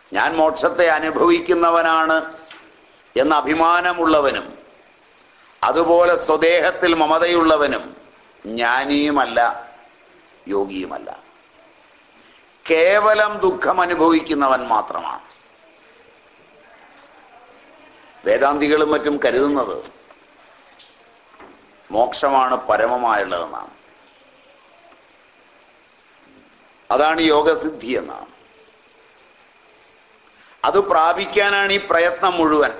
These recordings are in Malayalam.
ഞാൻ മോക്ഷത്തെ അനുഭവിക്കുന്നവനാണ് എന്ന അഭിമാനമുള്ളവനും അതുപോലെ സ്വദേഹത്തിൽ മമതയുള്ളവനും ജ്ഞാനിയുമല്ല യോഗിയുമല്ല കേവലം ദുഃഖം അനുഭവിക്കുന്നവൻ മാത്രമാണ് വേദാന്തികളും മറ്റും കരുതുന്നത് മോക്ഷമാണ് പരമമായുള്ളതെന്നാണ് അതാണ് യോഗസിദ്ധി എന്നാണ് അത് പ്രാപിക്കാനാണ് ഈ പ്രയത്നം മുഴുവൻ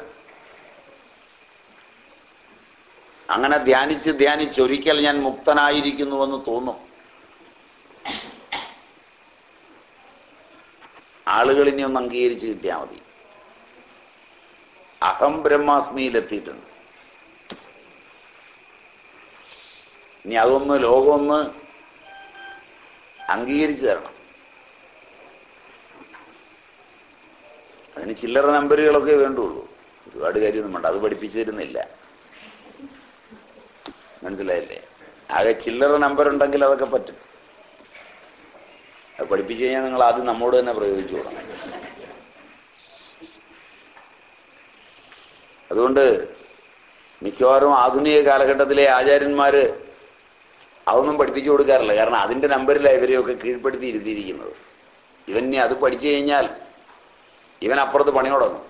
അങ്ങനെ ധ്യാനിച്ച് ധ്യാനിച്ച് ഒരിക്കൽ ഞാൻ മുക്തനായിരിക്കുന്നുവെന്ന് തോന്നും ആളുകൾ ഇനി ഒന്ന് അംഗീകരിച്ച് കിട്ടിയാൽ മതി അഹം ബ്രഹ്മാസ്മിയിലെത്തിയിട്ടുണ്ട് ഇനി അതൊന്ന് ലോകമൊന്ന് അംഗീകരിച്ചു തരണം അതിന് ചില്ലറ നമ്പറുകളൊക്കെ വേണ്ടുള്ളൂ ഒരുപാട് കാര്യമൊന്നും വേണ്ട അത് പഠിപ്പിച്ചു തരുന്നില്ല മനസ്സിലായില്ലേ ആകെ ചില്ലറ നമ്പർ ഉണ്ടെങ്കിൽ അതൊക്കെ പറ്റും അത് പഠിപ്പിച്ചു കഴിഞ്ഞാൽ നിങ്ങൾ ആദ്യം നമ്മോട് തന്നെ പ്രയോഗിച്ചു കൊടുക്കണം അതുകൊണ്ട് മിക്കവാറും ആധുനിക കാലഘട്ടത്തിലെ ആചാര്യന്മാര് അതൊന്നും പഠിപ്പിച്ചു കൊടുക്കാറില്ല കാരണം അതിന്റെ നമ്പറിലാണ് ഇവരെയൊക്കെ കീഴ്പ്പെടുത്തി ഇരുത്തിയിരിക്കുന്നത് ഇവൻ ഇനി അത് പഠിച്ചു കഴിഞ്ഞാൽ ഇവൻ അപ്പുറത്ത് പണി തുടങ്ങും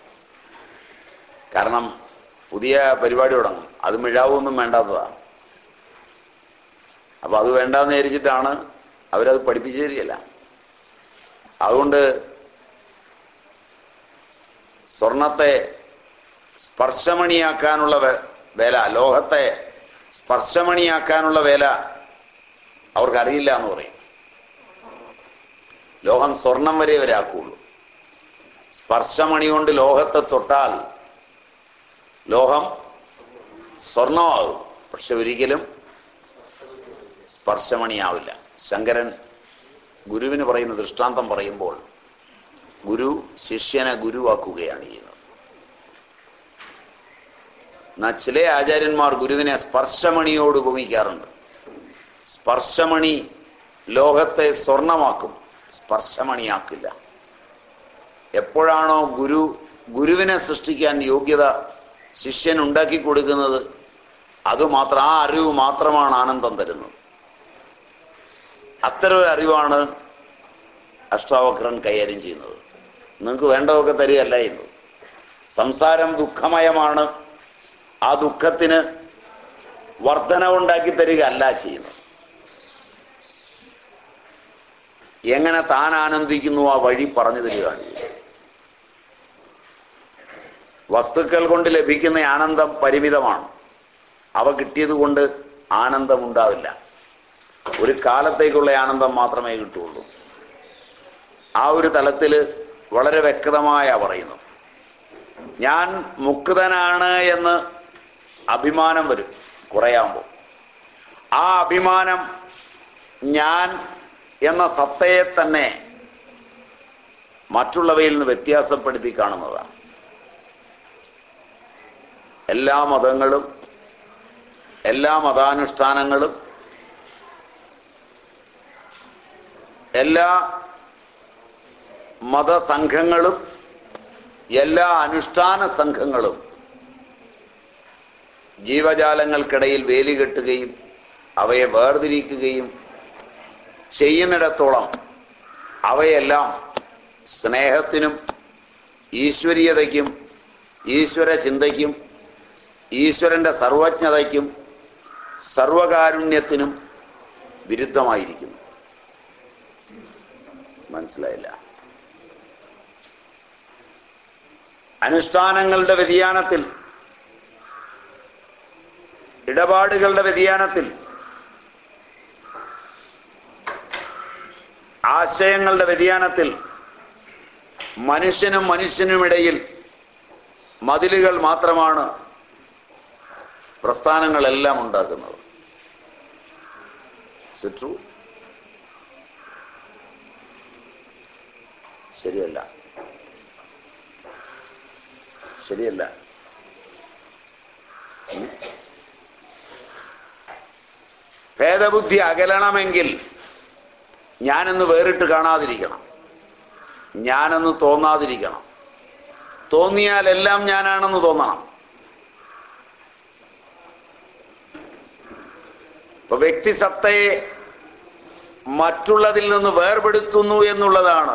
കാരണം പുതിയ പരിപാടി തുടങ്ങും അത് മിഴാവൊന്നും വേണ്ടാത്തതാണ് അപ്പൊ അത് വേണ്ടാന്ന് വിചാരിച്ചിട്ടാണ് അവരത് പഠിപ്പിച്ചു തരികയല്ല അതുകൊണ്ട് സ്വർണത്തെ സ്പർശമണിയാക്കാനുള്ള വേ- വേല ലോഹത്തെ സ്പർശമണിയാക്കാനുള്ള വേല അവർക്കറിയില്ല എന്ന് പറയും ലോഹം സ്വർണം വരെ വരാക്കുള്ളൂ സ്പർശമണി കൊണ്ട് ലോഹത്തെ തൊട്ടാൽ ലോഹം സ്വർണമാകും പക്ഷെ ഒരിക്കലും സ്പർശമണിയാവില്ല ശങ്കരൻ ഗുരുവിന് പറയുന്ന ദൃഷ്ടാന്തം പറയുമ്പോൾ ഗുരു ശിഷ്യനെ ഗുരുവാക്കുകയാണ് ചെയ്യുന്നത് എന്നാൽ ചില ആചാര്യന്മാർ ഗുരുവിനെ സ്പർശമണിയോട് ഉപമിക്കാറുണ്ട് സ്പർശമണി ലോകത്തെ സ്വർണമാക്കും സ്പർശമണിയാക്കില്ല എപ്പോഴാണോ ഗുരു ഗുരുവിനെ സൃഷ്ടിക്കാൻ യോഗ്യത ശിഷ്യൻ ഉണ്ടാക്കി കൊടുക്കുന്നത് അതുമാത്രം ആ അറിവ് മാത്രമാണ് ആനന്ദം തരുന്നത് അത്തരം ഒരു അറിവാണ് അഷ്ടാവക്രൻ കൈകാര്യം ചെയ്യുന്നത് നിങ്ങൾക്ക് വേണ്ടതൊക്കെ തരികയല്ല ചെയ്യുന്നത് സംസാരം ദുഃഖമയമാണ് ആ ദുഃഖത്തിന് വർധനവുണ്ടാക്കി തരിക അല്ല ചെയ്യുന്നത് എങ്ങനെ താൻ ആനന്ദിക്കുന്നു ആ വഴി പറഞ്ഞു തരികയാണ് ചെയ്യുന്നത്. വസ്തുക്കൾ കൊണ്ട് ലഭിക്കുന്ന ആനന്ദം പരിമിതമാണ് അവ കിട്ടിയത് കൊണ്ട് ആനന്ദമുണ്ടാവില്ല ഒരു കാലത്തേക്കുള്ള ആനന്ദം മാത്രമേ കിട്ടുള്ളൂ ആ ഒരു തലത്തിൽ വളരെ വ്യക്തമായ പറയുന്നു ഞാൻ മുക്തനാണ് എന്ന് അഭിമാനം വരും കുറയാകുമ്പോൾ ആ അഭിമാനം ഞാൻ എന്ന സത്തയെ തന്നെ മറ്റുള്ളവയിൽ നിന്ന് വ്യത്യാസപ്പെടുത്തി കാണുന്നതാണ് എല്ലാ മതങ്ങളും എല്ലാ മതാനുഷ്ഠാനങ്ങളും എല്ലാ മതസംഘങ്ങളും എല്ലാ അനുഷ്ഠാന സംഘങ്ങളും ജീവജാലങ്ങൾക്കിടയിൽ വേലി കെട്ടുകയും അവയെ വേർതിരിക്കുകയും ചെയ്യുന്നിടത്തോളം അവയെല്ലാം സ്നേഹത്തിനും ഈശ്വരീയതയ്ക്കും ഈശ്വര ചിന്തയ്ക്കും ഈശ്വരന്റെ സർവജ്ഞതയ്ക്കും സർവകാരുണ്യത്തിനും വിരുദ്ധമായിരിക്കുന്നു മനസ്സിലായില്ല അനുഷ്ഠാനങ്ങളുടെ വ്യതിയാനത്തിൽ ഇടപാടുകളുടെ വ്യതിയാനത്തിൽ ആശയങ്ങളുടെ വ്യതിയാനത്തിൽ മനുഷ്യനും മനുഷ്യനുമിടയിൽ മതിലുകൾ മാത്രമാണ് പ്രസ്ഥാനങ്ങളെല്ലാം ഉണ്ടാക്കുന്നത് ട്രൂ ശരിയല്ല ശരിയല്ല ഉം. ഭേദബുദ്ധി അകലണമെങ്കിൽ ഞാനെന്ന് വേറിട്ട് കാണാതിരിക്കണം ഞാനെന്ന് തോന്നാതിരിക്കണം തോന്നിയാൽ എല്ലാം ഞാനാണെന്ന് തോന്നണം ഇപ്പൊ വ്യക്തിസത്തയെ മറ്റുള്ളതിൽ നിന്ന് വേർപെടുത്തുന്നു എന്നുള്ളതാണ്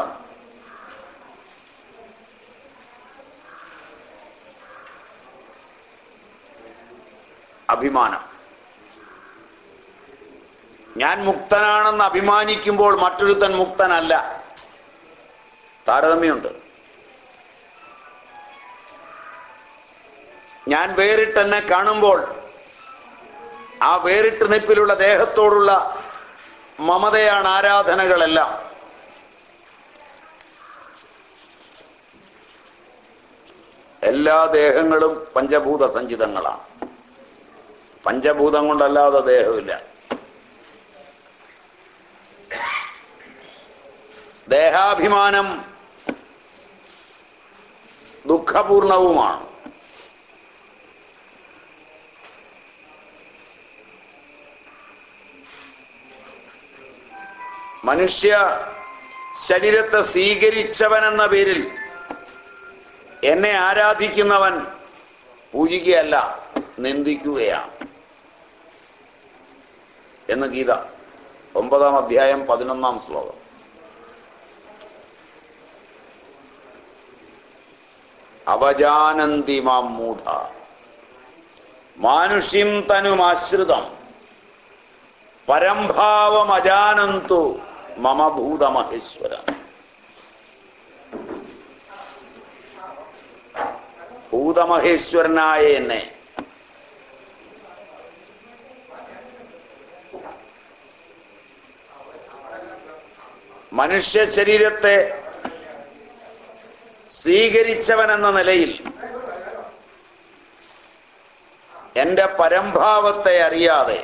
അഭിമാനം ഞാൻ മുക്തനാണെന്ന് അഭിമാനിക്കുമ്പോൾ മറ്റൊരുത്തൻ മുക്തനല്ല താരതമ്യമുണ്ട് ഞാൻ വേറിട്ടെന്നെ കാണുമ്പോൾ ആ വേറിട്ട് നിപ്പിലുള്ള ദേഹത്തോടുള്ള മമതയാണ് ആരാധനകളെല്ലാം എല്ലാ ദേഹങ്ങളും പഞ്ചഭൂത സഞ്ചിതങ്ങളാണ് പഞ്ചഭൂതം കൊണ്ടല്ലാതെ ദേഹമില്ല ദേഹാഭിമാനം ദുഃഖപൂർണവുമാണ് മനുഷ്യ ശരീരത്തെ സ്വീകരിച്ചവൻ എന്ന പേരിൽ എന്നെ ആരാധിക്കുന്നവൻ പൂജിക്കുകയല്ല നിന്ദിക്കുകയാണ് എന്ന് ഗീത ഒമ്പതാം അധ്യായം പതിനൊന്നാം ശ്ലോകം അവജാനന്തി മാം മൂഢ മാനുഷ്യം തനുമാശ്രിതം പരംഭാവമജാനന്തു മമ ഭൂതമഹേശ്വര ഭൂതമഹേശ്വരനായ എന്നെ മനുഷ്യ ശരീരത്തെ സ്വീകരിച്ചവൻ എന്ന നിലയിൽ എന്റെ പരംഭാവത്തെ അറിയാതെ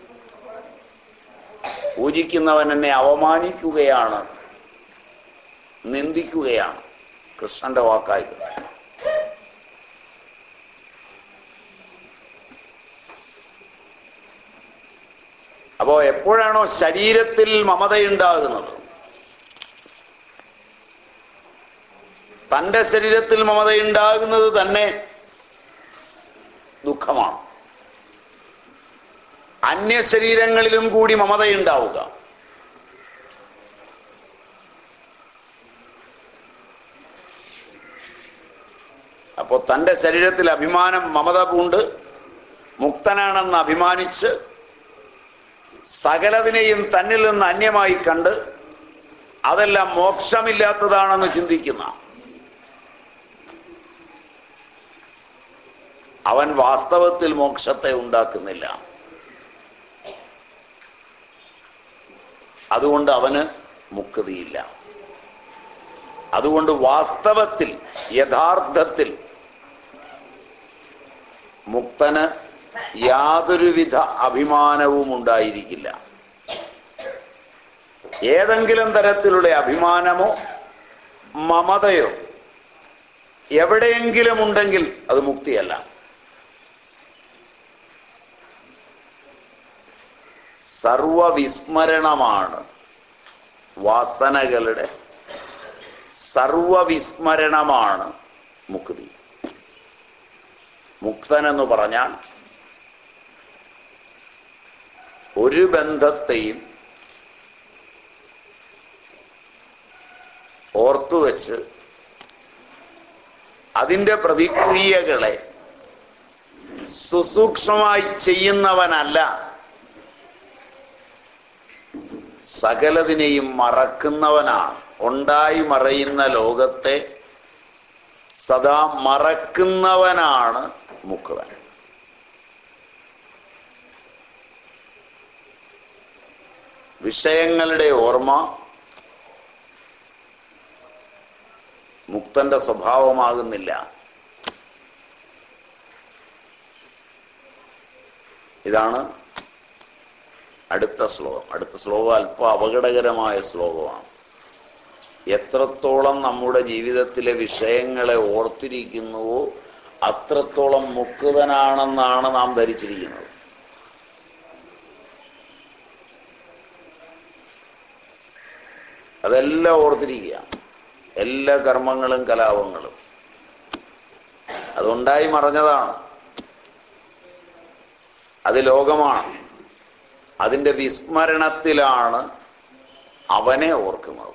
പൂജിക്കുന്നവൻ എന്നെ അവമാനിക്കുകയാണ് നിന്ദിക്കുകയാണ് കൃഷ്ണന്റെ വാക്കായി അപ്പോ എപ്പോഴാണോ ശരീരത്തിൽ മമതയുണ്ടാകുന്നത് തന്റെ ശരീരത്തിൽ മമതയുണ്ടാകുന്നത് തന്നെ ദുഃഖമാണ് അന്യ ശരീരങ്ങളിലും കൂടി മമതയുണ്ടാവുക അപ്പോൾ തന്റെ ശരീരത്തിൽ അഭിമാനം മമത പൂണ്ട് മുക്തനാണെന്ന് അഭിമാനിച്ച് സകലതിനെയും തന്നിൽ നിന്ന് അന്യമായി കണ്ട് അതെല്ലാം മോക്ഷമില്ലാത്തതാണെന്ന് ചിന്തിക്കുന്ന അവൻ വാസ്തവത്തിൽ മോക്ഷത്തെ ഉണ്ടാക്കുന്നില്ല അതുകൊണ്ട് അവന് മുക്തിയില്ല അതുകൊണ്ട് വാസ്തവത്തിൽ യഥാർത്ഥത്തിൽ മുക്തന് യാതൊരുവിധ അഭിമാനവും ഉണ്ടായിരിക്കില്ല ഏതെങ്കിലും തരത്തിലുള്ള അഭിമാനമോ മമതയോ എവിടെയെങ്കിലും ഉണ്ടെങ്കിൽ അത് മുക്തിയല്ല സർവവിസ്മരണമാണ് വാസനകളുടെ സർവവിസ്മരണമാണ് മുക്തി മുക്തൻ എന്ന് പറഞ്ഞാൽ ഒരു ബന്ധത്തെയും ഓർത്തുവെച്ച് അതിൻ്റെ പ്രതിക്രിയകളെ സുസൂക്ഷ്മമായി ചെയ്യുന്നവനല്ല സകലതിനെയും മറക്കുന്നവനാണ് ഉണ്ടായി മറയുന്ന ലോകത്തെ സദാ മറക്കുന്നവനാണ് മുക്കുവൻ വിഷയങ്ങളുടെ ഓർമ്മ മുക്തന്റെ സ്വഭാവമാകുന്നില്ല ഇതാണ് അടുത്ത ശ്ലോകം അടുത്ത ശ്ലോകം അല്പം അപകടകരമായ ശ്ലോകമാണ് എത്രത്തോളം നമ്മുടെ ജീവിതത്തിലെ വിഷയങ്ങളെ ഓർത്തിരിക്കുന്നുവോ അത്രത്തോളം മുക്തനാണെന്നാണ് നാം ധരിച്ചിരിക്കുന്നത് അതെല്ലാം ഓർത്തിരിക്കുക എല്ലാ കർമ്മങ്ങളും കലാപങ്ങളും അതുണ്ടായി മറഞ്ഞതാണ് അത് ലോകമാണ് അതിൻ്റെ വിസ്മരണത്തിലാണ് അവനെ ഓർക്കുന്നത്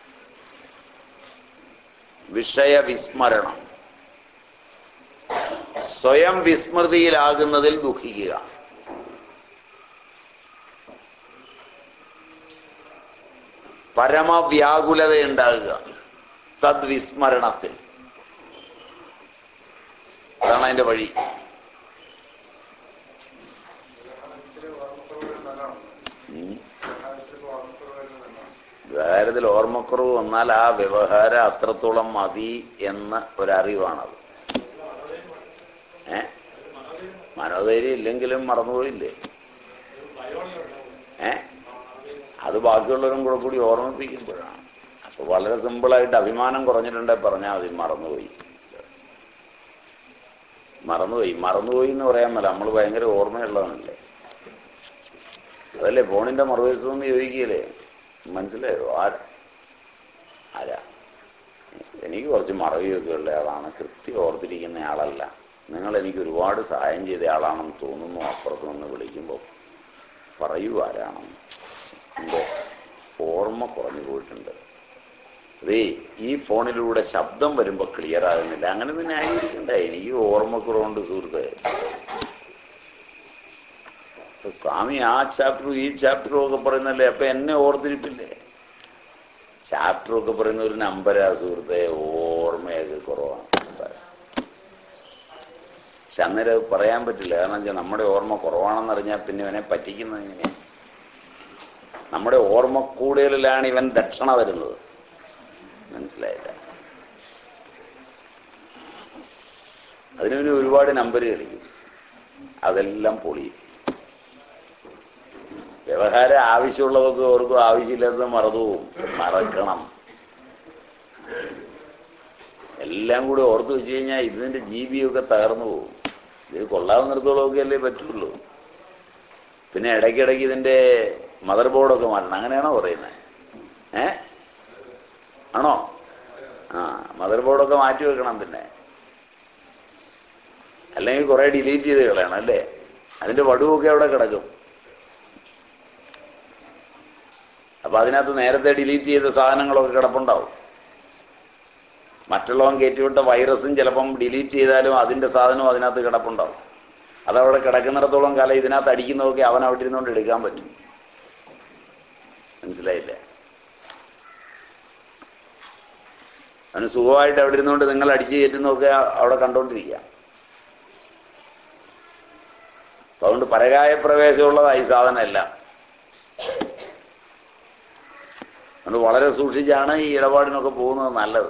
വിഷയവിസ്മരണം സ്വയം വിസ്മൃതിയിലാകുന്നതിൽ ദുഃഖിക്കുക പരമവ്യാകുലത ഉണ്ടാകുക തദ്വിസ്മരണത്തിൽ അതാണ് അതിന്റെ വഴി ഉം. വ്യവഹാരത്തിൽ ഓർമ്മക്കുറവ് വന്നാൽ ആ വ്യവഹാരം അത്രത്തോളം മതി എന്ന ഒരറിവാണത് ഏ മനോധൈര്യം ഇല്ലെങ്കിലും മറന്നുപോയില്ലേ ഏ അത് ബാക്കിയുള്ളവരും കൂടെ കൂടി ഓർമ്മിപ്പിക്കുമ്പോഴാണ് അപ്പൊ വളരെ സിമ്പിളായിട്ട് അഭിമാനം കുറഞ്ഞിട്ടുണ്ടെ പറഞ്ഞാൽ മതി മറന്നുപോയി മറന്നുപോയി മറന്നുപോയി എന്ന് പറയാൻ മേല നമ്മൾ ഭയങ്കര ഓർമ്മയുള്ളവനല്ലേ അതല്ലേ ഫോണിന്റെ മറുവശത്ത് നിന്ന് ചോദിക്കുകയല്ലേ മനസ്സിലായോ ആരാ ആരാ എനിക്ക് കുറച്ച് മറവിയൊക്കെ ഉള്ള ആളാണ് കൃത്യം ഓർത്തിരിക്കുന്ന ആളല്ല നിങ്ങൾ എനിക്ക് ഒരുപാട് സഹായം ചെയ്ത ആളാണെന്ന് തോന്നുന്നു അപ്പുറത്ത് നിന്ന് വിളിക്കുമ്പോൾ പറയൂ ആരാണെന്ന് എൻ്റെ ഓർമ്മ കുറഞ്ഞു പോയിട്ടുണ്ട് അതേ ഈ ഫോണിലൂടെ ശബ്ദം വരുമ്പോൾ ക്ലിയർ ആകുന്നില്ല അങ്ങനെ തന്നെ ആയിരിക്കണ്ടേ എനിക്ക് ഓർമ്മക്കുറവുണ്ട് സുഹൃത്തെ അപ്പൊ സ്വാമി ആ ചാപ്റ്ററും ഈ ചാപ്റ്ററും ഒക്കെ പറയുന്നല്ലേ അപ്പൊ എന്നെ ഓർത്തിരിപ്പില്ലേ ചാപ്റ്ററും ഒക്കെ പറയുന്ന ഒരു നമ്പരാ സുഹൃത്തെ ഓർമ്മയൊക്കെ കുറവാണ് ബസ്. പക്ഷെ അന്നേരം അത് പറയാൻ പറ്റില്ല കാരണം വെച്ചാൽ നമ്മുടെ ഓർമ്മ കുറവാണെന്നറിഞ്ഞാൽ പിന്നെ ഇവനെ പറ്റിക്കുന്നത് എങ്ങനെയാണ് നമ്മുടെ ഓർമ്മ കൂടുതലാണ് ഇവൻ ദക്ഷണ തരുന്നത് മനസ്സിലായില്ല അതിന് പിന്നെ ഒരുപാട് നമ്പർ കളിക്കും അതെല്ലാം പൊളിയും വ്യവഹാരം ആവശ്യമുള്ളവർക്ക് ഓർക്കും ആവശ്യമില്ലാത്തത് മറന്നുപോകും മറക്കണം എല്ലാം കൂടി ഓർത്ത് വെച്ച് കഴിഞ്ഞാൽ ഇതിന്റെ ജീവിയൊക്കെ തകർന്നു പോകും ഇത് കൊള്ളാവുന്നിടത്തോളമൊക്കെ അല്ലേ പറ്റുള്ളൂ പിന്നെ ഇടയ്ക്കിടയ്ക്ക് ഇതിന്റെ മദർ ബോർഡൊക്കെ മാറ്റണം അങ്ങനെയാണോ പറയുന്നത് ഏ ആണോ ആ മദർ ബോർഡൊക്കെ മാറ്റി വെക്കണം പിന്നെ അല്ലെങ്കിൽ കുറെ ഡിലീറ്റ് ചെയ്ത് കളയണം അല്ലേ അതിന്റെ വടുവൊക്കെ അവിടെ കിടക്കും അപ്പൊ അതിനകത്ത് നേരത്തെ ഡിലീറ്റ് ചെയ്ത സാധനങ്ങളൊക്കെ കിടപ്പുണ്ടാവും മറ്റുള്ളവൻ കയറ്റിവിട്ട വൈറസും ചിലപ്പം ഡിലീറ്റ് ചെയ്താലും അതിന്റെ സാധനവും അതിനകത്ത് കിടപ്പുണ്ടാവും അതവിടെ കിടക്കുന്നിടത്തോളം കാലം ഇതിനകത്ത് അടിക്കുന്നതൊക്കെ അവൻ അവിടെ ഇരുന്നുകൊണ്ട് എടുക്കാൻ പറ്റും മനസ്സിലായില്ലേ അവന് സുഖമായിട്ട് അവിടെ ഇരുന്നുകൊണ്ട് നിങ്ങൾ അടിച്ചു കയറ്റുന്നതൊക്കെ അവിടെ കണ്ടോണ്ടിരിക്കാം അപ്പൊ അതുകൊണ്ട് പരകായ പ്രവേശമുള്ളതായി ഈ സാധനമെല്ലാം അതുകൊണ്ട് വളരെ സൂക്ഷിച്ചാണ് ഈ ഇടപാടിനൊക്കെ പോകുന്നത് നല്ലത്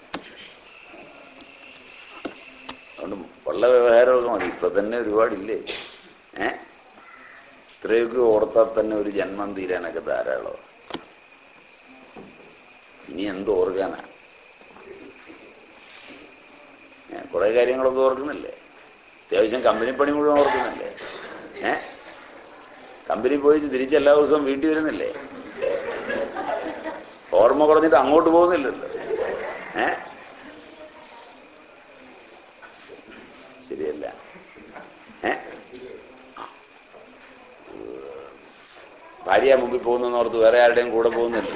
അതുകൊണ്ട് ഉള്ള വ്യവഹാരമൊക്കെ മതി ഇപ്പൊ തന്നെ ഒരുപാടില്ലേ ഏ ഇത്രയൊക്കെ ഓർത്താൽ തന്നെ ഒരു ജന്മം തീരാനൊക്കെ ധാരാളം ഇനി എന്ത് ഓർക്കാനാ ഏ, കുറെ കാര്യങ്ങളൊക്കെ ഓർക്കുന്നില്ലേ അത്യാവശ്യം കമ്പനി പണി മുഴുവൻ ഓർക്കുന്നില്ലേ ഏ കമ്പനി പോയി തിരിച്ച് എല്ലാ ദിവസവും വീട്ടിൽ വരുന്നില്ലേ ഓർമ്മ കുറഞ്ഞിട്ട് അങ്ങോട്ട് പോകുന്നില്ലല്ലോ ഏ ശരിയല്ല ഏ ആ. ഭാര്യ മുമ്പിൽ പോകുന്നെന്ന് ഓർത്ത് വേറെ ആരുടെയും കൂടെ പോകുന്നില്ല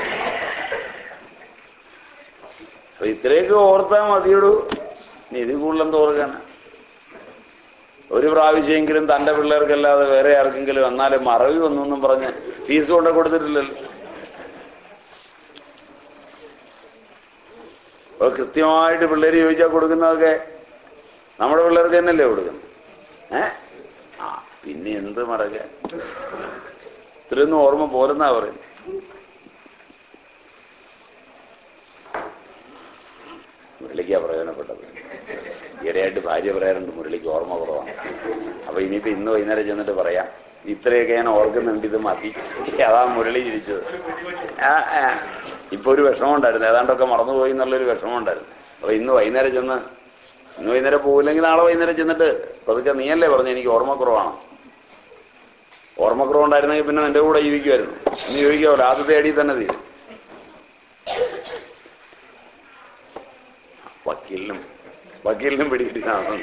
അപ്പൊ ഇത്രയൊക്കെ ഓർത്താൽ മതിയോടു ഇനി ഇത് കൂടുതലെന്ത് ഓർക്കാനാ ഒരു പ്രാവശ്യമെങ്കിലും തന്റെ പിള്ളേർക്കല്ലാതെ വേറെ ആർക്കെങ്കിലും എന്നാലും മറവി വന്നൊന്നും പറഞ്ഞ് ഫീസ് കൊണ്ട് കൊടുത്തിട്ടില്ലല്ലോ അപ്പൊ കൃത്യമായിട്ട് പിള്ളേര് ചോദിച്ചാൽ കൊടുക്കുന്നതൊക്കെ നമ്മുടെ പിള്ളേർക്ക് തന്നെയല്ലേ കൊടുക്കുന്നത് ഏ ആ പിന്നെ എന്ത് മറക്കാൻ ഇത്രയൊന്നും ഓർമ്മ പോരെന്നാ പറയുന്നത് മുരളിക്കാ പ്രയോജനപ്പെട്ടത് ഈയിടെയായിട്ട് ഭാര്യ പറയാറുണ്ട് മുരളിക്ക് ഓർമ്മ കുറവാണ് അപ്പൊ ഇനിയിപ്പോ ഇന്ന് വൈകുന്നേരം ചെന്നിട്ട് പറയാം ഇത്രയൊക്കെ ഞാൻ ഓർക്കുന്നുണ്ട് ഇത് മതി അതാ മുരളി ചിരിച്ചത് ആ ആ. ഇപ്പൊ ഒരു വിഷമം ഉണ്ടായിരുന്നു ഏതാണ്ടൊക്കെ മറന്നുപോയി എന്നുള്ളൊരു വിഷമം ഉണ്ടായിരുന്നു അപ്പൊ ഇന്ന് വൈകുന്നേരം ചെന്ന് ഇന്ന് വൈകുന്നേരം പോയില്ലെങ്കിൽ നാളെ വൈകുന്നേരം ചെന്നിട്ട് പതുക്കെ നീയല്ലേ പറഞ്ഞു എനിക്ക് ഓർമ്മക്കുറവാണ് ഓർമ്മക്കുറവുണ്ടായിരുന്നെങ്കിൽ പിന്നെ നിന്റെ കൂടെ ജീവിക്കുമായിരുന്നു ഇന്ന് ചോദിക്കാമല്ലോ ആദ്യത്തെ അടി തന്നെ തീരും വക്കീലിനും വക്കീലിനും പിടികിട്ടിനാണെന്ന്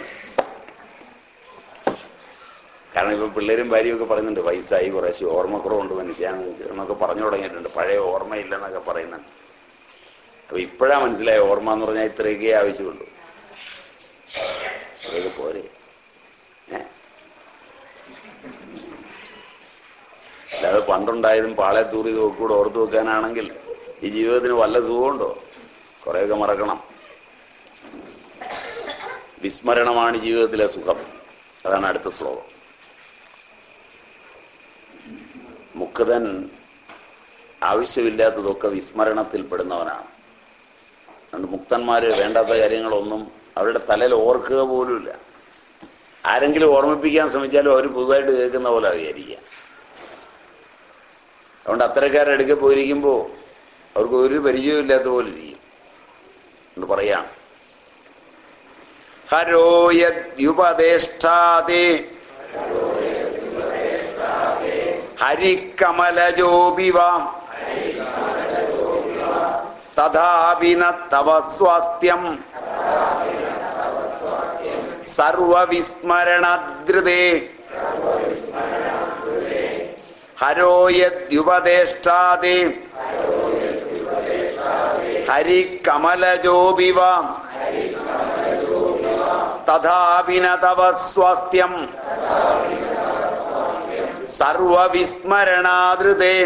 കാരണം ഇപ്പൊ പിള്ളേരും ഭാര്യയും ഒക്കെ പറയുന്നുണ്ട് വയസ്സായി കുറേശ്ശെ ഓർമ്മക്കുറവുണ്ട് മനുഷ്യാണ് എന്നൊക്കെ പറഞ്ഞു തുടങ്ങിയിട്ടുണ്ട് പഴയ ഓർമ്മയില്ലെന്നൊക്കെ പറയുന്നുണ്ട് അപ്പൊ ഇപ്പോഴാ മനസ്സിലായ ഓർമ്മ എന്ന് പറഞ്ഞാൽ ഇത്രയൊക്കെ ആവശ്യമുള്ളൂ അതൊക്കെ പോരെ ഏ? അല്ലാതെ പണ്ടുണ്ടായതും പാളെ തൂറിയതും ഒക്കെ കൂടെ ഓർത്തു വെക്കാനാണെങ്കിൽ ഈ ജീവിതത്തിന് വല്ല സുഖമുണ്ടോ കുറെയൊക്കെ മറക്കണം വിസ്മരണമാണ് ജീവിതത്തിലെ സുഖം അതാണ് അടുത്ത ശ്ലോകം മുക്തൻ ആവശ്യമില്ലാത്തതൊക്കെ വിസ്മരണത്തിൽ പെടുന്നവനാണ് അതുകൊണ്ട് മുക്തന്മാര് വേണ്ടാത്ത കാര്യങ്ങളൊന്നും അവരുടെ തലയിൽ ഓർക്കുക പോലുമില്ല ആരെങ്കിലും ഓർമ്മിപ്പിക്കാൻ ശ്രമിച്ചാലും അവർ പുതുതായിട്ട് കേൾക്കുന്ന പോലെ വിചാരിക്കുക അതുകൊണ്ട് അത്തരക്കാരുടെ അടുക്കെ പോയിരിക്കുമ്പോൾ അവർക്ക് ഒരു പരിചയവും ഇല്ലാത്ത പോലെ ഇരിക്കും എന്ന് പറയാം ഹരോയുപദേഷ്ടാതേ ഹരികമലജോപിവാം തഥാപി ന തവ സ്വാസ്ഥ്യം സർവവിസ്മരണദ്രുതേ ഹരോയുപദേഷ്ടാതേ ഹരികമലജോപിവാം തഥാപി ന തവ സ്വാസ്ഥ്യം സർവവിസ്മരണാദൃതേ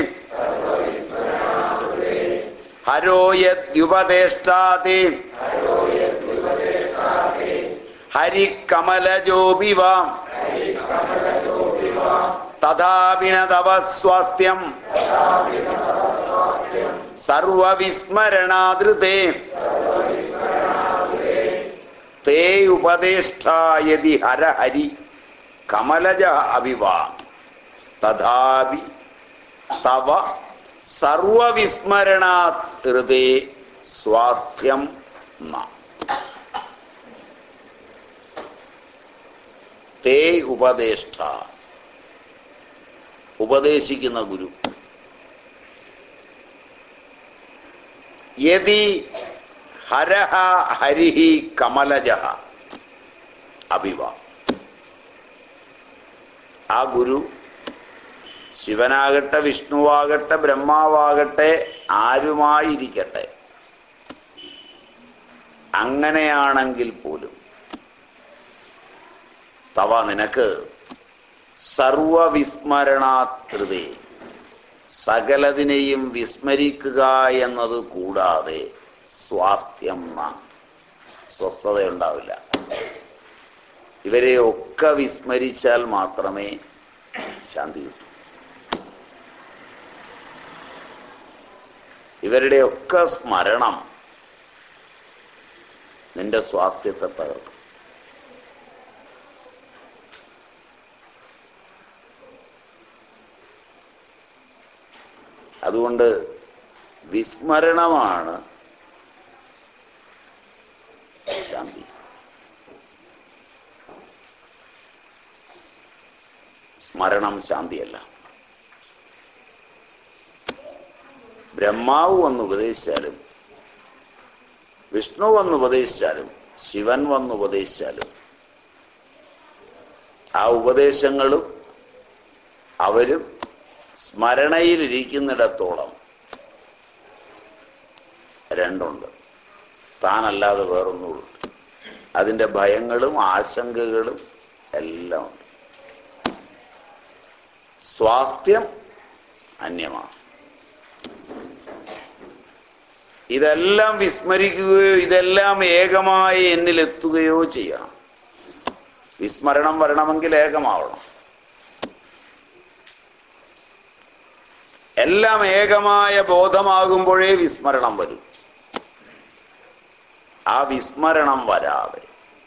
ഹരോയുപദേഷ്ടാതേ ഹരികമലജോപിവാം തഥാപി ന തവ സ്വാസ്ഥ്യം സർവവിസ്മരണാദൃതേ തേ ഉപദേഷ്ടായതി ഹരഹരി കമലജ അവിവാ തഥാപി തവ സർവവിസ്മരണാത് ഹൃദേ സ്വാസ്ഥ്യം ന തേ ഉപദേഷ്ട ഉപദേശിക്കുന്ന ഗുരു യതി ഹരഹ ഹരിഹി കമലജ അഭിവ ആ ഗുരു ശിവനാകട്ടെ വിഷ്ണുവാകട്ടെ ബ്രഹ്മാവാകട്ടെ ആരുമായിരിക്കട്ടെ അങ്ങനെയാണെങ്കിൽ പോലും തവ നിനക്ക് സർവവിസ്മരണാകൃതേ സകലതിനെയും വിസ്മരിക്കുക എന്നത് കൂടാതെ സ്വാസ്ഥ്യം ന സ്വസ്ഥതയുണ്ടാവില്ല ഇവരെ ഒക്കെ വിസ്മരിച്ചാൽ മാത്രമേ ശാന്തി കിട്ടൂ ഇവരുടെ ഒക്കെ സ്മരണം നിന്റെ സ്വാസ്ഥ്യത്തെ തകർക്കും അതുകൊണ്ട് വിസ്മരണമാണ് ശാന്തി സ്മരണം ശാന്തിയല്ല ബ്രഹ്മാവ് വന്ന് ഉപദേശിച്ചാലും വിഷ്ണു വന്ന് ഉപദേശിച്ചാലും ശിവൻ വന്ന് ഉപദേശിച്ചാലും ആ ഉപദേശങ്ങളും അവരും സ്മരണയിലിരിക്കുന്നിടത്തോളം രണ്ടുണ്ട് താനല്ലാതെ വേറൊന്നുള്ളൂ അതിൻ്റെ ഭയങ്ങളും ആശങ്കകളും എല്ലാം ഉണ്ട് സ്വാസ്ഥ്യം അന്യമാണ് ഇതെല്ലാം വിസ്മരിക്കുകയോ ഇതെല്ലാം ഏകമായി എന്നിലെത്തുകയോ ചെയ്യണം വിസ്മരണം വരണമെങ്കിൽ ഏകമാവണം എല്ലാം ഏകമായ ബോധമാകുമ്പോഴേ വിസ്മരണം വരും ആ വിസ്മരണം വരാതെ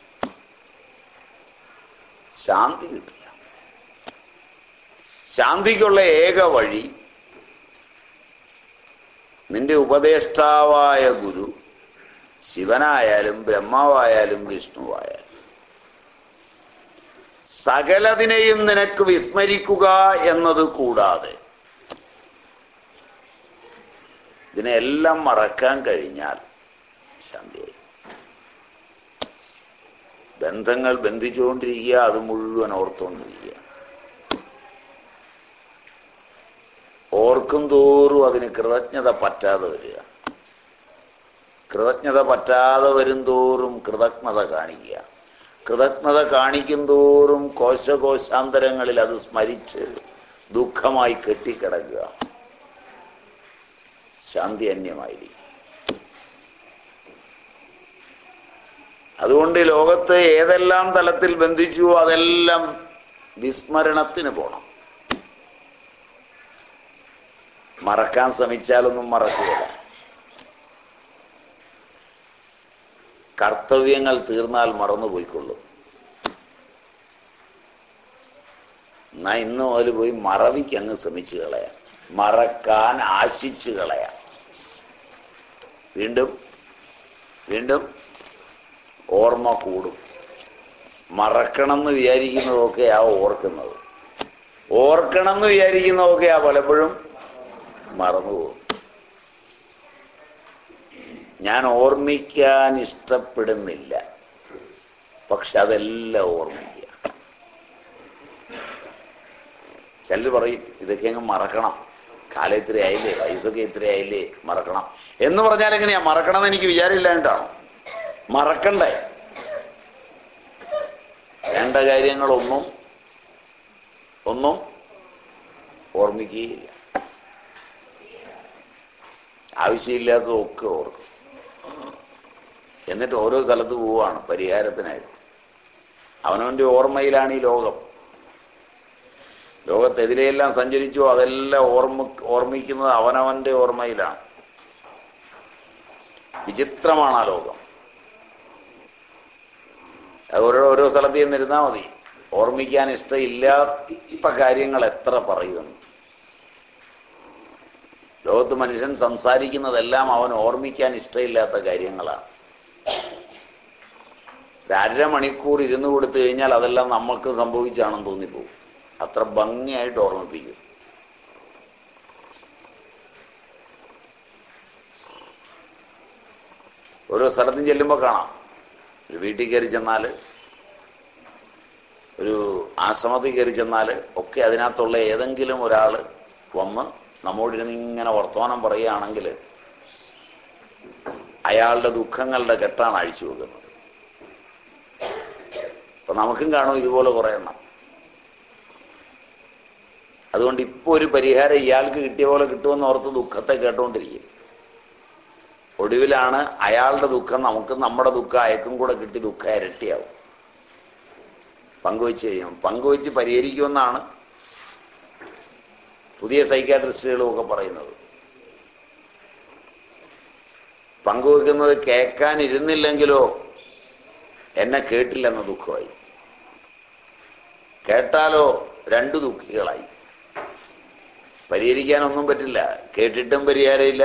ശാന്തി കിട്ടില്ല ശാന്തിക്കുള്ള ഏക വഴി നിന്റെ ഉപദേഷ്ടാവായ ഗുരു ശിവനായാലും ബ്രഹ്മാവായാലും വിഷ്ണുവായാലും സകലതിനെയും നിനക്ക് വിസ്മരിക്കുക എന്നത് കൂടാതെ ഇതിനെല്ലാം മറക്കാൻ കഴിഞ്ഞാൽ ശാന്തിയായി ബന്ധങ്ങൾ ബന്ധിച്ചുകൊണ്ടിരിക്കുക അത് മുഴുവൻ ഓർത്തുകൊണ്ടിരിക്കുക ഓർക്കും തോറും അതിന് കൃതജ്ഞത പറ്റാതെ വരിക കൃതജ്ഞത പറ്റാതെ വരും തോറും കൃതജ്ഞത കാണിക്കുക കൃതജ്ഞത കാണിക്കും തോറും കോശകോശാന്തരങ്ങളിൽ അത് സ്മരിച്ച് ദുഃഖമായി കെട്ടിക്കിടക്കുക ശാന്തി അന്യമായിരിക്കും അതുകൊണ്ട് ഈ ലോകത്ത് ഏതെല്ലാം തലത്തിൽ ബന്ധിച്ചു അതെല്ലാം വിസ്മരണത്തിന് പോണം മറക്കാൻ ശ്രമിച്ചാലൊന്നും മറക്കുകയില്ല കർത്തവ്യങ്ങൾ തീർന്നാൽ മറന്നുപോയിക്കൊള്ളും എന്നാ ഇന്ന് മുതൽ പോയി മറവിക്ക് അങ്ങ് ശ്രമിച്ചു കളയാം മറക്കാൻ ആശിച്ചു കളയാം വീണ്ടും വീണ്ടും ഓർമ്മ കൂടും മറക്കണം എന്ന് വിചാരിക്കുന്നതൊക്കെയാ ഓർക്കുന്നത് ഓർക്കണം എന്ന് വിചാരിക്കുന്നതൊക്കെയാ പലപ്പോഴും മറന്നുപോകും ഞാൻ ഓർമ്മിക്കാൻ ഇഷ്ടപ്പെടുന്നില്ല പക്ഷെ അതെല്ലാം ഓർമ്മിക്കുക ചിലർ പറയും ഇതൊക്കെ അങ്ങ് മറക്കണം കാലം ഇത്ര ആയില്ലേ വയസ്സൊക്കെ ഇത്ര ആയില്ലേ മറക്കണം എന്ന് പറഞ്ഞാൽ എങ്ങനെയാ മറക്കണം എന്ന് എനിക്ക് വിചാരമില്ലാണ്ടാണോ മറക്കണ്ടേ വേണ്ട കാര്യങ്ങളൊന്നും ഒന്നും ഓർമ്മിക്കുകയില്ല ആവശ്യമില്ലാത്തതൊക്കെ ഓർക്കും എന്നിട്ട് ഓരോ സ്ഥലത്ത് പോവാണ് പരിഹാരത്തിനായിട്ട് അവനവന്റെ ഓർമ്മയിലാണ് ഈ ലോകം ലോകത്തെതിരെയെല്ലാം സഞ്ചരിച്ചോ അതെല്ലാം ഓർമ്മ ഓർമ്മിക്കുന്നത് അവനവന്റെ ഓർമ്മയിലാണ് വിചിത്രമാണ് ആ ലോകം അത് ഓരോ ഓരോ സ്ഥലത്ത് ചെന്നിരുന്നാൽ മതി ഓർമ്മിക്കാൻ ഇഷ്ടമില്ലാത്ത കാര്യങ്ങൾ എത്ര പറയുമെന്ന് ലോകത്ത് മനുഷ്യൻ സംസാരിക്കുന്നതെല്ലാം അവൻ ഓർമ്മിക്കാൻ ഇഷ്ടമില്ലാത്ത കാര്യങ്ങളാണ് ഒരു അര മണിക്കൂർ ഇരുന്ന് കൊടുത്തു കഴിഞ്ഞാൽ അതെല്ലാം നമുക്ക് സംഭവിച്ചാണെന്ന് തോന്നിപ്പോകും അത്ര ഭംഗിയായിട്ട് ഓർമ്മിപ്പിക്കും ഓരോ സ്ഥലത്തും ചെല്ലുമ്പോൾ കാണാം ഒരു വീട്ടിൽ കയറി ചെന്നാൽ ഒരു ആശ്രമത്തിൽ കയറി ചെന്നാൽ ഒക്കെ അതിനകത്തുള്ള ഏതെങ്കിലും ഒരാൾ വന്ന് നമ്മോടിരുന്ന് ഇങ്ങനെ വർത്തമാനം പറയുകയാണെങ്കിൽ അയാളുടെ ദുഃഖങ്ങളുടെ കെട്ടാണ് അഴിച്ചു വെക്കുന്നത് അപ്പൊ നമുക്കും കാണും ഇതുപോലെ കുറെ എണ്ണം അതുകൊണ്ട് ഇപ്പൊ ഒരു പരിഹാരം ഇയാൾക്ക് കിട്ടിയ പോലെ കിട്ടുമെന്ന് ഓർത്ത് ദുഃഖത്തെ കേട്ടോണ്ടിരിക്കും ഒടുവിലാണ് അയാളുടെ ദുഃഖം നമുക്ക് നമ്മുടെ ദുഃഖം അയക്കും കൂടെ കിട്ടി ദുഃഖം ഇരട്ടിയാവും പങ്കുവെച്ച് കഴിയും പങ്കുവെച്ച് പരിഹരിക്കുമെന്നാണ് പുതിയ സൈക്കാട്രിസ്റ്റുകളും ഒക്കെ പറയുന്നത് പങ്കുവെക്കുന്നത് കേൾക്കാൻ ഇരുന്നില്ലെങ്കിലോ എന്നെ കേട്ടില്ലെന്ന ദുഃഖമായി കേട്ടാലോ രണ്ടു ദുഃഖികളായി പരിഹരിക്കാനൊന്നും പറ്റില്ല കേട്ടിട്ടും പരിഹാരമില്ല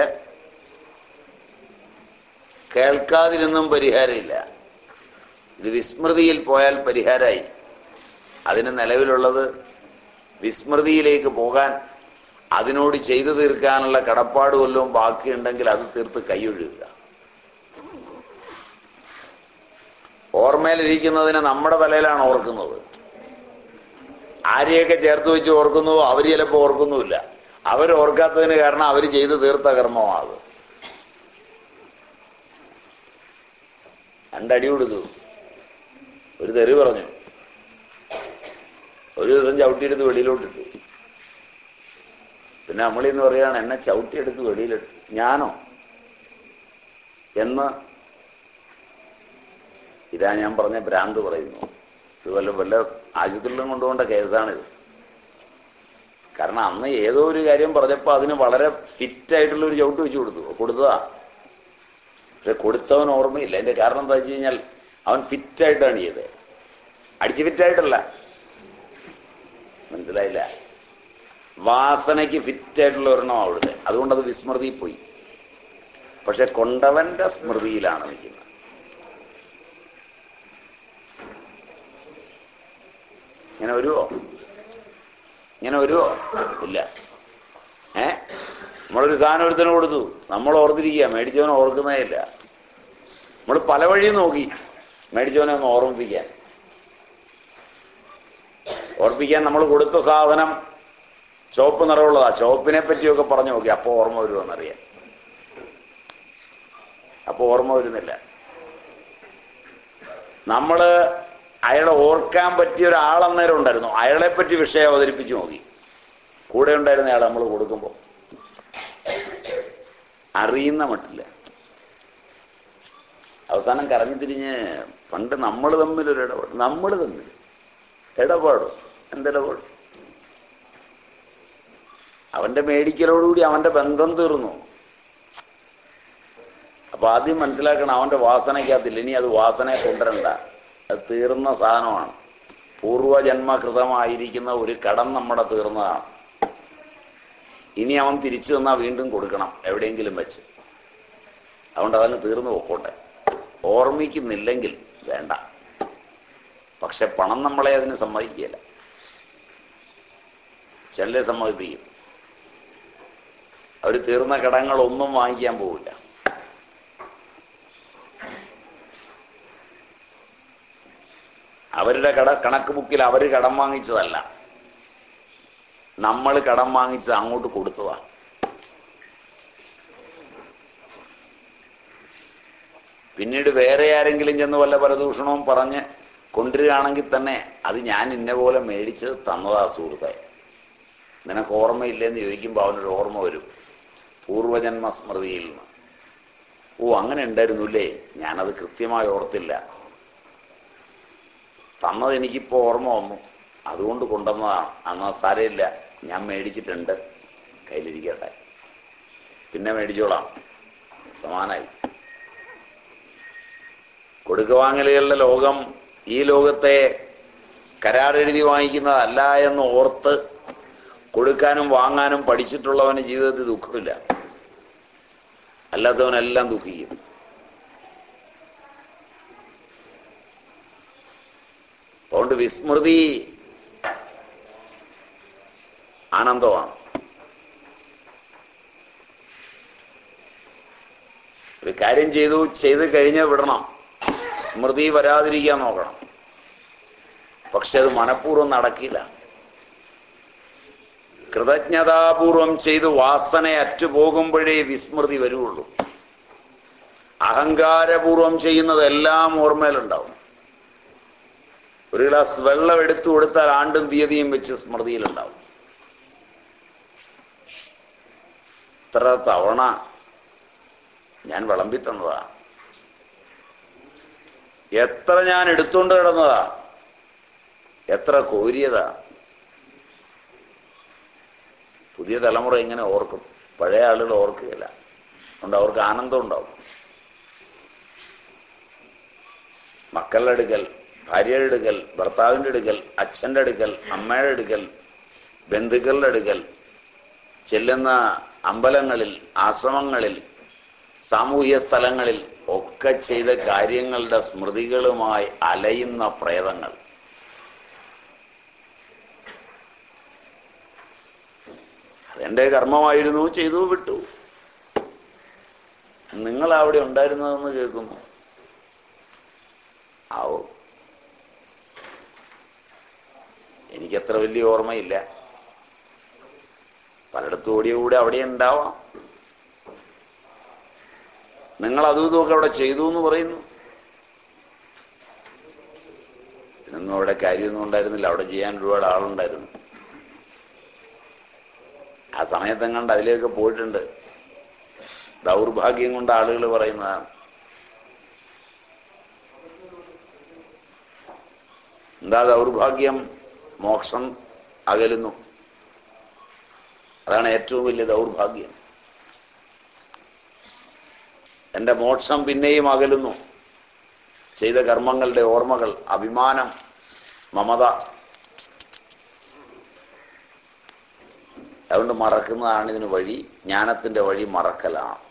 കേൾക്കാതിരുന്നും പരിഹാരമില്ല ഇത് വിസ്മൃതിയിൽ പോയാൽ പരിഹാരമായി അതിന് നിലവിലുള്ളത് വിസ്മൃതിയിലേക്ക് പോകാൻ അതിനോട് ചെയ്തു തീർക്കാനുള്ള കടപ്പാട് വല്ലതും ബാക്കിയുണ്ടെങ്കിൽ അത് തീർത്ത് കൈയൊഴുകുക ഓർമ്മയിലിരിക്കുന്നതിന് നമ്മുടെ തലയിലാണ് ഓർക്കുന്നത് ആരെയൊക്കെ ചേർത്ത് വെച്ച് ഓർക്കുന്നുവോ അവർ ചിലപ്പോൾ ഓർക്കുന്നുമില്ല അവർ ഓർക്കാത്തതിന് കാരണം അവർ ചെയ്തു തീർത്ത കർമ്മമാണ് രണ്ടടി കൊടുത്തു ഒരു തെറി പറഞ്ഞു ഒരു ദിവസം ചവിട്ടിയെടുത്ത് വെളിയിലോട്ടിട്ടു പിന്നെ നമ്മളിന്ന് പറയാണ് എന്നെ ചവിട്ടിയെടുത്ത് വെളിയിലിട്ടു ഞാനോ എന്ന് ഇതാ ഞാൻ പറഞ്ഞ ഭ്രാന്ത് പറയുന്നു ഇത് വല്ല വല്ല ആശുപത്രിയിലും കൊണ്ടുപോകേണ്ട കേസാണിത് കാരണം അന്ന് ഏതോ ഒരു കാര്യം പറഞ്ഞപ്പോൾ അതിന് വളരെ ഫിറ്റ് ആയിട്ടുള്ള ഒരു ചവിട്ട് വെച്ച് കൊടുത്തു കൊടുത്തതാ പക്ഷെ കൊടുത്തവൻ ഓർമ്മയില്ല അതിന്റെ കാരണം എന്താ വെച്ച് കഴിഞ്ഞാൽ അവൻ ഫിറ്റായിട്ടാണ് ചെയ്തത് അടിച്ച് ഫിറ്റായിട്ടല്ല മനസ്സിലായില്ല വാസനയ്ക്ക് ഫിറ്റായിട്ടുള്ള ഒരെണ്ണം അവിടുത്തെ അതുകൊണ്ട് അത് വിസ്മൃതിയിൽ പോയി പക്ഷെ കൊണ്ടവന്റെ സ്മൃതിയിലാണ് നിൽക്കുന്നത് ഇങ്ങനെ വരുവോ ഇങ്ങനെ വരുവോ ഇല്ല ഏ നമ്മളൊരു സാധനം ഒരുത്തന് കൊടുത്തു നമ്മൾ ഓർത്തിരിക്കുക മേടിച്ചവനെ ഓർക്കുന്നേ ഇല്ല നമ്മൾ പല വഴിയും നോക്കി മേടിച്ചവനെ ഒന്ന് ഓർമ്മിപ്പിക്കാൻ ഓർപ്പിക്കാൻ നമ്മൾ കൊടുത്ത സാധനം ചുവപ്പ് നിറമുള്ളതാ ചുവപ്പിനെ പറ്റിയൊക്കെ പറഞ്ഞു നോക്കി അപ്പോൾ ഓർമ്മ വരുമെന്നറിയാം അപ്പോൾ ഓർമ്മ വരുന്നില്ല നമ്മള് അയാളെ ഓർക്കാൻ പറ്റിയ ഒരാളന്നേരം ഉണ്ടായിരുന്നു അയാളെ പറ്റി വിഷയം അവതരിപ്പിച്ചു നോക്കി കൂടെ ഉണ്ടായിരുന്ന അയാൾ നമ്മൾ കൊടുക്കുമ്പോൾ അറിയുന്ന മട്ടില്ല അവസാനം കറങ്ങി തിരിഞ്ഞ് പണ്ട് നമ്മൾ തമ്മിൽ ഒരു ഇടപാട് നമ്മൾ തമ്മിൽ ഇടപാടോ എന്തിടപാട് അവന്റെ മേടിക്കലോടുകൂടി അവന്റെ ബന്ധം തീർന്നു അപ്പൊ ആദ്യം മനസ്സിലാക്കണം അവന്റെ വാസനയ്ക്കകത്തില്ല ഇനി അത് വാസനയെ കൊണ്ടുവരണ്ട അത് തീർന്ന സാധനമാണ് പൂർവജന്മകൃതമായിരിക്കുന്ന ഒരു കടം നമ്മുടെ തീർന്നതാണ് ഇനി അവൻ തിരിച്ചു തന്നാൽ വീണ്ടും കൊടുക്കണം എവിടെയെങ്കിലും വെച്ച് അതുകൊണ്ട് അതങ്ങ് തീർന്നു പോക്കോട്ടെ ഓർമ്മിക്കുന്നില്ലെങ്കിൽ വേണ്ട പക്ഷെ പണം നമ്മളെ അതിന് സമ്മതിക്കുകയില്ല ചിലരെ സമ്മതിപ്പിക്കും അവർ തീർന്ന കടങ്ങളൊന്നും വാങ്ങിക്കാൻ പോവില്ല അവരുടെ കട കണക്ക് ബുക്കിൽ അവർ കടം വാങ്ങിച്ചതല്ല നമ്മൾ കടം വാങ്ങിച്ചത് അങ്ങോട്ട് കൊടുത്തതാണ് പിന്നീട് വേറെ ആരെങ്കിലും ചെന്ന് വല്ല പരദൂഷണവും പറഞ്ഞ് കൊണ്ടുവരികയാണെങ്കിൽ തന്നെ അത് ഞാൻ ഇന്ന പോലെ മേടിച്ചത് തന്നതാ സുഹൃത്തെ നിനക്ക് ഓർമ്മയില്ലെന്ന് ചോദിക്കുമ്പോൾ അവനൊരു ഓർമ്മ വരും പൂർവജന്മ സ്മൃതിയിൽ നിന്ന് ഓ അങ്ങനെ ഉണ്ടായിരുന്നുല്ലേ ഞാനത് കൃത്യമായി ഓർത്തില്ല തന്നത് എനിക്കിപ്പോൾ ഓർമ്മ വന്നു അതുകൊണ്ട് കൊണ്ടുവന്നതാണ് അന്ന് സാരമില്ല ഞാൻ മേടിച്ചിട്ടുണ്ട് കയ്യിലിരിക്കട്ടെ പിന്നെ മേടിച്ചോളാം സമാനായി കൊടുക്കുവാങ്ങലുകളുടെ ലോകം ഈ ലോകത്തെ കരാറെഴുതി വാങ്ങിക്കുന്നതല്ല എന്ന് ഓർത്ത് കൊടുക്കാനും വാങ്ങാനും പഠിച്ചിട്ടുള്ളവന് ജീവിതത്തിൽ ദുഃഖമില്ല അല്ലാത്തവനെല്ലാം ദുഃഖിക്കും അതുകൊണ്ട് വിസ്മൃതി ആനന്ദമാണ് ഒരു കാര്യം ചെയ്തു ചെയ്ത് കഴിഞ്ഞ് വിടണം സ്മൃതി വരാതിരിക്കാൻ നോക്കണം പക്ഷെ അത് മനഃപൂർവ്വം നടക്കില്ല കൃതജ്ഞതാപൂർവം ചെയ്ത് വാസന അറ്റുപോകുമ്പോഴേ വിസ്മൃതി വരുള്ളൂ അഹങ്കാരപൂർവം ചെയ്യുന്നതെല്ലാം ഓർമ്മയിലുണ്ടാവും ഒരു ഗ്ലാസ് വെള്ളം എടുത്തു കൊടുത്താൽ ആണ്ടും തീയതിയും വെച്ച് സ്മൃതിയിലുണ്ടാവും ഇത്ര തവണ ഞാൻ വിളമ്പി തന്നതാ എത്ര ഞാൻ എടുത്തുകൊണ്ട് കിടന്നതാ എത്ര കോരിയതാ പുതിയ തലമുറ ഇങ്ങനെ ഓർക്കും പഴയ ആളുകൾ ഓർക്കുകയില്ല അതുകൊണ്ട് അവർക്ക് ആനന്ദം ഉണ്ടാവും മക്കളുടെ അടുക്കൽ ഭാര്യയുടെ അടുക്കൽ ഭർത്താവിൻ്റെ അടുക്കൽ അച്ഛൻ്റെ അടുക്കൽ അമ്മയുടെ അടുക്കൽ ബന്ധുക്കളുടെ അടുക്കൽ ചെല്ലുന്ന അമ്പലങ്ങളിൽ ആശ്രമങ്ങളിൽ സാമൂഹ്യ സ്ഥലങ്ങളിൽ ഒക്കെ ചെയ്ത കാര്യങ്ങളുടെ സ്മൃതികളുമായി അലയുന്ന പ്രേതങ്ങൾ അതെന്റെ കർമ്മമായിരുന്നു ചെയ്തു വിട്ടു നിങ്ങൾ അവിടെ ഉണ്ടായിരുന്നതെന്ന് കേൾക്കുന്നു ആവോ എനിക്കത്ര വലിയ ഓർമ്മയില്ല പലയിടത്തും ഓടിയ കൂടെ അവിടെ ഉണ്ടാവാം നിങ്ങൾ അതും ഇതുമൊക്കെ അവിടെ ചെയ്തു എന്ന് പറയുന്നു ഇതിനൊന്നും അവിടെ കാര്യമൊന്നും ഉണ്ടായിരുന്നില്ല അവിടെ ചെയ്യാൻ ഒരുപാട് ആളുണ്ടായിരുന്നു ആ സമയത്തെങ്ങാണ്ട് അതിലേക്ക് പോയിട്ടുണ്ട് ദൗർഭാഗ്യം കൊണ്ട് ആളുകൾ പറയുന്നതാണ് എന്താ ദൗർഭാഗ്യം മോക്ഷം അകലുന്നു അതാണ് ഏറ്റവും വലിയ ദൗർഭാഗ്യം എന്റെ മോക്ഷം പിന്നെയും അകലുന്നു ചെയ്ത കർമ്മങ്ങളുടെ ഓർമ്മകൾ അഭിമാനം മമത അതുകൊണ്ട് മറക്കുന്നതാണ് ഇതിന് വഴി ജ്ഞാനത്തിന്റെ വഴി മറക്കലാണ്